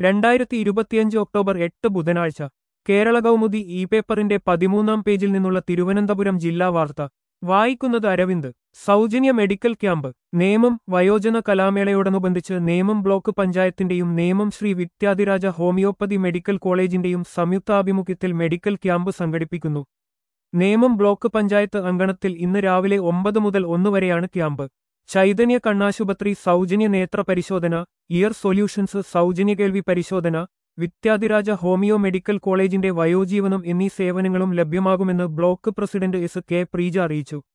രണ്ടായിരത്തി ഇരുപത്തിയഞ്ച് ഒക്ടോബർ എട്ട് ബുധനാഴ്ച കേരള കൗമുദി ഇ പേപ്പറിന്റെ പതിമൂന്നാം പേജിൽ നിന്നുള്ള തിരുവനന്തപുരം ജില്ലാ വാർത്ത വായിക്കുന്നത് അരവിന്ദ് സൗജന്യ മെഡിക്കൽ ക്യാമ്പ് നേമം വയോജന കലാമേളയോടനുബന്ധിച്ച് നേമം ബ്ലോക്ക് പഞ്ചായത്തിന്റെയും നേമം ശ്രീ വിദ്യാധിരാജ ഹോമിയോപ്പതി മെഡിക്കൽ കോളേജിന്റെയും സംയുക്താഭിമുഖ്യത്തിൽ മെഡിക്കൽ ക്യാമ്പ് സംഘടിപ്പിക്കുന്നു നേമം ബ്ലോക്ക് പഞ്ചായത്ത് അങ്കണത്തിൽ ഇന്ന് രാവിലെ ഒമ്പത് മുതൽ ഒന്ന് വരെയാണ് ക്യാമ്പ് ചൈതന്യ കണ്ണാശുപത്രി സൗജന്യ നേത്ര പരിശോധന ഇയർ സൊല്യൂഷൻസ് സൗജന്യ കേൾവി പരിശോധന വിദ്യാധിരാജ ഹോമിയോ മെഡിക്കൽ കോളേജിന്റെ വയോജീവനം എന്നീ സേവനങ്ങളും ലഭ്യമാകുമെന്ന് block president S K Preeja അറിയിച്ചു